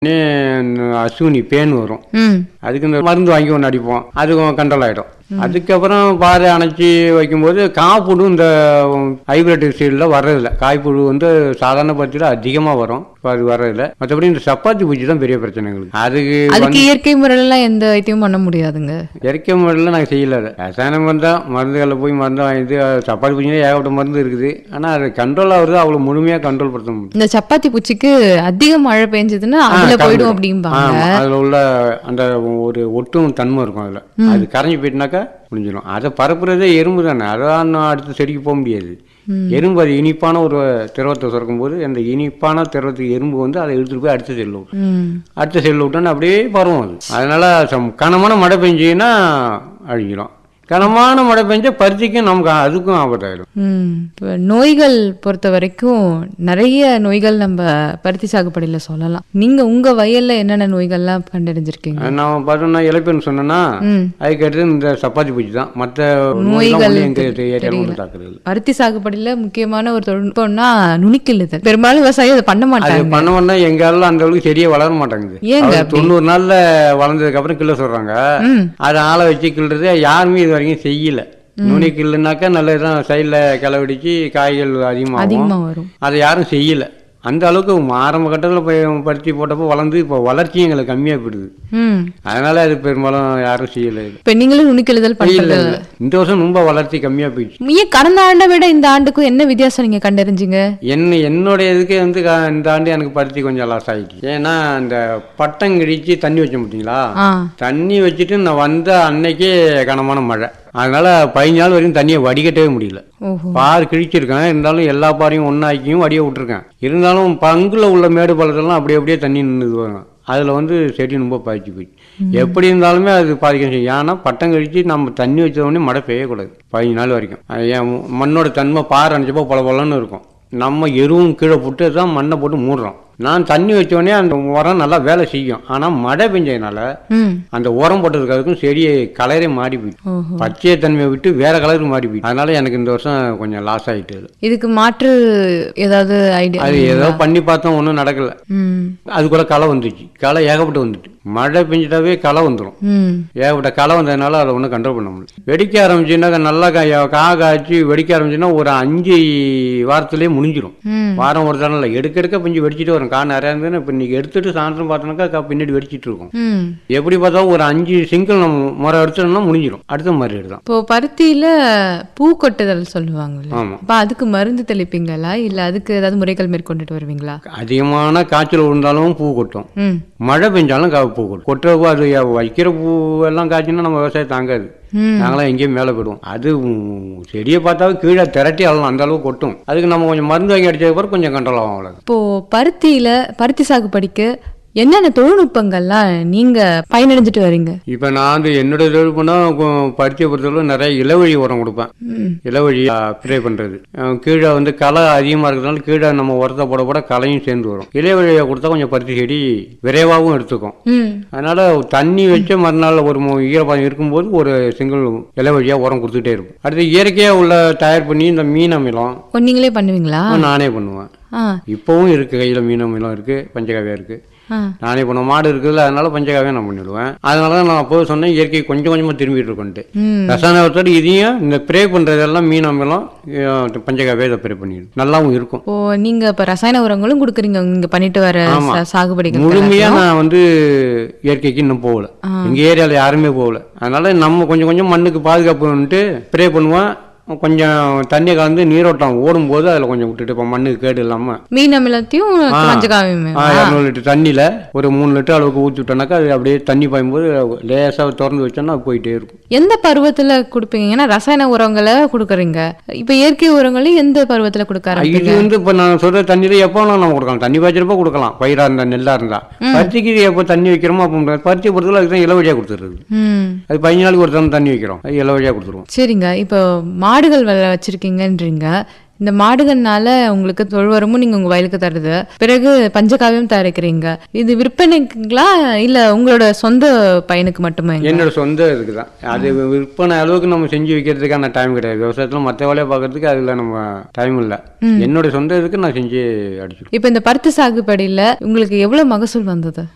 அசுவினி pan வரும் ம் அதுக்கு இந்த மருந்து வாங்கி ஒன்று அடிப்போம் அது கண்ட்ரோல் ஆகிடும் அதுக்கப்புறம் பாறை அணைச்சி வைக்கும்போது காப்புழு இந்த ஹைபிரிட் சீடில் வர்றதில்ல காய்ப்புழு வந்து சாதாரண பருத்தியில் அதிகமாக வரும் இப்போ அது வர்றதில்ல மற்றபடி இந்த சப்பாத்தி பூச்சி தான் பெரிய பிரச்சனை எங்களுக்கு அதுக்கு அதுக்கு இயற்கை முறையிலாம் எந்த வைத்தியமும் பண்ண முடியாதுங்க இயற்கை முறையில் நாங்கள் செய்யல அதை ரசாயனம் வந்தால் மருந்துகளில் போய் மருந்து வாங்கிட்டு அது சப்பாத்தி பூச்சினா ஏகப்பட்ட மருந்து இருக்குது ஆனால் அது கண்ட்ரோல் ஆகுறது அவ்வளோ முழுமையாக கண்ட்ரோல் படுத்த முடியும் இந்த சப்பாத்தி பூச்சிக்கு அதிக மழை பெஞ்சதுன்னா அதுல போயிடும் அப்படிம்பாங்க ஆமாம் அதில் உள்ள அந்த ஒரு ஒட்டும் தன்மை இருக்கும் அதில் அது கரைஞ்சி போயிட்டுனாக்கா முடிஞ்சிடும் அதை பரப்புறதே எறும்பு தானே அதான் அடுத்த செடிக்கு போக முடியாது எறும்பு அது இனிப்பான ஒரு திரவத்தை சுரக்கும் போது அந்த இனிப்பான திரவத்துக்கு எறும்பு வந்து அதை எடுத்துட்டு போய் அடுத்த செல்ல விடும் ம் அடுத்த செல்ல விட்டோன்னு அப்படியே பரவும் அது அதனால சம்- கனமான மழை பெஞ்சுன்னா அழிஞ்சிடும் கனமான மழை பெஞ்சா பருத்திக்கும் நமக்கு அதுக்கும் ஆபத்தாயிடும் ம் இப்ப நோய்கள் பொறுத்த வரைக்கும் நிறைய நோய்கள் நம்ம பருத்தி சாகுபடியில சொல்லலாம் நீங்க உங்க வயல்ல என்னென்ன நோய்கள்லாம் கண்டறிஞ்சிருக்கீங்க நான் பார்த்தோம்னா இலைப்பேன்னு சொன்னேன்னா ம் அதுக்கு அடுத்து இந்த சப்பாத்தி பூச்சி தான் மற்ற நோய்கள் நோய்கள் எங்கள் தெ- ஏரியாவில் தெரியல. ஒன்றும் தாக்குறது இல்ல. பருத்தி சாகுபடியில முக்கியமான ஒரு தொழில்நுட்பம்னா நுனிக்கில்லுதல் பெரும்பாலும் விவசாயி அதை பண்ண அது மாட்டாங்க பண்ணோம்னா எங்காலும் அந்த அளவுக்கு சரியா வளர மாட்டேங்குது ஏங்க அது அப்படி? தொண்ணூறு நாள்ல வளர்ந்ததுக்கு அப்புறம் கிள்ள சொல்றாங்க ம் அதை ஆளை வச்சு கிள்றது யாருமே இது வரைக்கும் செய்யல நுனி கிள்ளுனாக்கா நல்லதுதான் சைடில் கிளவடிச்சு காய்கள் அதிகமாகும் அதிகமா வரும் அதை யாரும் செய்யல அந்த அளவுக்கு ஆரம்ப கட்டத்தில் போய் பருத்தி போட்டப்போ வளர்ந்து இப்போ வளர்ச்சியும் எங்களுக்கு கம்மியாக போயிடுது ம் அதனால அது பெரும்பாலும் யாரும் செய்யல இது. இப்ப நீங்களும் நுனிக்கிழுதல் இல்ல பண்றது இல்ல இந்த வருஷம் ரொம்ப வளர்ச்சி கம்மியாக போயிடுச்சு ஏன் கடந்த ஆண்டை விட இந்த ஆண்டுக்கும் என்ன வித்தியாசம் நீங்க கண்டறிஞ்சீங்க என்ன என்னுடைய இதுக்கு வந்து க- இந்த ஆண்டு எனக்கு பருத்தி கொஞ்சம் லாஸ் ஆகிடுச்சு ஏன்னா அந்த பட்டம் கிழிச்சு தண்ணி வச்சோம் பார்த்தீங்களா ஆ தண்ணி வச்சுட்டு நான் வந்த அன்னைக்கே கனமான மழை அதனால பதினஞ்சு நாள் வரைக்கும் தண்ணியை வடிகட்டவே முடியல ஓஹோ பார் கிழிச்சிருக்கேன் இருந்தாலும் எல்லா பாறையும் ஒன்றாக்கியும் வடிய விட்டுருக்கேன் இருந்தாலும் பங்குல உள்ள மேடு பள்ளத்தெல்லாம் அப்படியே அப்படியே தண்ணி நின்றுது வரும் அதில் வந்து செடி ரொம்ப பாய்ச்சி போயிடுச்சு எப்படி இருந்தாலுமே அது பாதிக்க செய்யும் ஏன்னா பட்டம் கழிச்சு நம்ம தண்ணி வச்ச உடனே மழை பெய்யக்கூடாது பதினஞ்சு நாள் வரைக்கும் அது ஏன் மண்ணோட தன்மை பாறை அணைச்சப்போ பல பலன்னு இருக்கும் நம்ம எருவும் கீழே போட்டு தான் மண்ணை போட்டு மூடுறோம் நான் தண்ணி வச்ச உடனே அந்த உரம் நல்லா வேலை செய்யும் ஆனால் மழை பெஞ்சதுனால ம் அந்த உரம் போட்டதுக்கு அதுக்கும் செடி கலரே மாறி போயிடுச்சு ஓஹோ பச்சை தன்மையை விட்டு வேற கலருக்கு மாறி போயிடுச்சு அதனால எனக்கு இந்த வருஷம் கொஞ்சம் லாஸ் ஆயிட்டு இதுக்கு மாற்று ஏதாவது ஐடியா அது ஏதோ பண்ணி பார்த்தோம் ஒன்றும் நடக்கல ம் அது கூட களை வந்துச்சு களை ஏகப்பட்டு வந்துட்டு மழை பெஞ்சிட்டாவே களை வந்துடும் ம் ஏகப்பட்ட களை வந்ததுனால அதை ஒன்றும் கண்ட்ரோல் பண்ண முடியல வெடிக்க ஆரம்பிச்சுன்னா நல்லா கா கா காய்ச்சி வெடிக்க ஆரம்பிச்சுன்னா ஒரு அஞ்சு வாரத்திலேயே முடிஞ்சிடும் ம் வாரம் ஒரு தரம் இல்லை எடுக்க எடுக்க பிஞ்சு வெடிச்சிட்டு வரும் கா நிறையா இருந்ததுன்னா இப்போ இன்னைக்கு எடுத்துட்டு சாயந்தரம் பார்த்தோம்னாக்கா கா பின்னாடி வெடிச்சிட்டு இருக்கும் ம் எப்படி பார்த்தாலும் ஒரு அஞ்சு சிங்கிள் நம்ம முறை எடுத்தோம்னா முடிஞ்சிடும் அடுத்த மாதிரி எடுதான் இப்போ பருத்தியில பூ கொட்டுதல் சொல்லுவாங்கல்ல ஆமாம் அப்ப அதுக்கு மருந்து தெளிப்பீங்களா இல்ல அதுக்கு ஏதாவது முறைகள் மேற்கொண்டுட்டு வருவீங்களா அதிகமான காய்ச்சல் விழுந்தாலும் பூ கொட்டும் ம் மழை பெஞ்சாலும் கா பூ கொட்டும் கொட்டுற பூ அது வைக்கிற பூ எல்லாம் காய்ச்சினா நம்ம விவசாயம் தாங்காது ம் நாங்களாம் எங்கேயும் மேலே போயிடுவோம் அது உம், செடியை பார்த்தாலும் கீழே திரட்டி அள்ளலாம் அந்த அளவுக்கு கொட்டும் அதுக்கு நம்ம கொஞ்சம் மருந்து வாங்கி அடிச்சதுக்கு அப்புறம் கொஞ்சம் கண்ட்ரோல் ஆகும் அவ்வளவு இப்போ பருத்தியில பருத்தி சாகுபடிக்கு என்னென்ன தொழில்நுட்பங்கள்லாம் நீங்க பயனடைஞ்சிட்டு வரீங்க இப்போ நான் வந்து என்னோட தொழில் பண்ணால் பருத்தியை பொறுத்தளவு நிறைய இளவழி உரம் கொடுப்பேன் ம் இளவழி ஸ்ப்ரே பண்ணுறது கீழே வந்து களை அதிகமாக இருக்கிறதுனால கீழே நம்ம உரத்தை போட போட களையும் சேர்ந்து வரும் இளவழியை கொடுத்தா கொஞ்சம் பருத்தி செடி விரைவாகவும் எடுத்துக்கும் ம் அதனால தண்ணி வச்ச மறுநாள் ஒரு மு- ஈரப்பதம் இருக்கும்போது ஒரு சிங்கிள் இலை வழியாக உரம் கொடுத்துட்டே இருக்கும் அடுத்து இயற்கையாக உள்ள தயார் பண்ணி இந்த மீன் அமிலம் ஓ, நீங்களே பண்ணுவீங்களா நானே பண்ணுவேன் ஆ இப்போவும் இருக்கு கையில் மீன் அமிலம் இருக்கு பஞ்சகாவியம் இருக்கு ஆ நானே பண்ணுவேன் மாடு இருக்குதுல்ல அதனால பஞ்சகாவியம் நான் பண்ணிடுவேன் அதனால தான் நான் அப்போது சொன்னேன் இயற்கை கொஞ்சம் கொஞ்சமாக திரும்பிட்டு இருக்கோன்ட்டு ம் ரசாயனத்தோட இதையும் இந்த ப்ரே பண்ணுறதெல்லாம் மீன் அமிலம் அஹ், பஞ்சகாவியம் இதை ப்ரே பண்ணிடும் நல்லாவும் இருக்கும் ஓ நீங்க இப்ப ரசாயன உரங்களும் கொடுக்குறீங்க நீங்க பண்ணிட்டு வர ஆமா. சா- சாகுபடிக்கு முழுமையா நான் வந்து இயற்கைக்கு இன்னும் போகல எங்க ஏரியால யாருமே போகல அதனால நம்ம கொஞ்சம் கொஞ்சம் மண்ணுக்கு பாதுகாப்புன்ட்டு ப்ரே பண்ணுவேன் கொஞ்சம் தண்ணி கலந்து நீரோட்டம் ஓடும்போது அதில் கொஞ்சம் விட்டுட்டு இப்போ மண்ணுக்கு கேடு இல்லாமல் மீன் அமிலத்தையும் பஞ்சகாவியமே இரநூறு லிட்டர் தண்ணியில் ஒரு மூணு லிட்டர் அளவுக்கு ஊற்றி விட்டோம்னாக்கா அது அப்படியே தண்ணி பாயும்போது லேசாக திறந்து வச்சோன்னா அது போயிட்டே இருக்கும் எந்த பருவத்துல கொடுப்பீங்க ஏன்னா ரசாயன உரங்களை கொடுக்குறீங்க இப்ப இயற்கை உரங்களையும் எந்த பருவத்துல கொடுக்க ஆரம்பிப்பீங்க இது வந்து இப்போ நான் சொல்கிற தண்ணியில் எப்போ வேணாலும் நம்ம கொடுக்கலாம் தண்ணி பாய்ச்சறப்போ கொடுக்கலாம் பயிராக இருந்தால் நெல்லாக இருந்தால் பருத்திக்கு எப்போ தண்ணி வைக்கிறோமோ அப்போ பருத்தி பொறுத்தவரை அதுக்கு தான் இலவழியாக கொடுத்துருது ம் அது பதினஞ்சு நாளைக்கு ஒரு தரம் தண்ணி வைக்கிறோம் அது இலவழியாக கொடுத்துருவோம் சரிங்க இப்போ மாடுகள் வ- வச்சிருக்கீங்கன்றீங்க இந்த மாடுகள்னால உங்களுக்கு தொழுவரமும் நீங்க உங்க வயலுக்கு தருது பிறகு பஞ்சகாவியம் தயாரிக்கிறீங்க இது விற்பனைக்குங்களா இல்ல உங்களோட சொந்த பயனுக்கு மட்டுமே என்னோட சொந்த இதுக்கு தான் அது விற்பனை அளவுக்கு நம்ம செஞ்சு வைக்கிறதுக்கான டைம் கிடையாது விவசாயத்தில் மற்ற வேலையை பார்க்கறதுக்கு அதில் நம்ம டைம் இல்லை என்னோட சொந்த இதுக்கு நான் செஞ்சு அடிச்சிடுவேன் இப்போ இந்த பருத்தி சாகுபடியில உங்களுக்கு எவ்வளவு மகசூல் வந்தது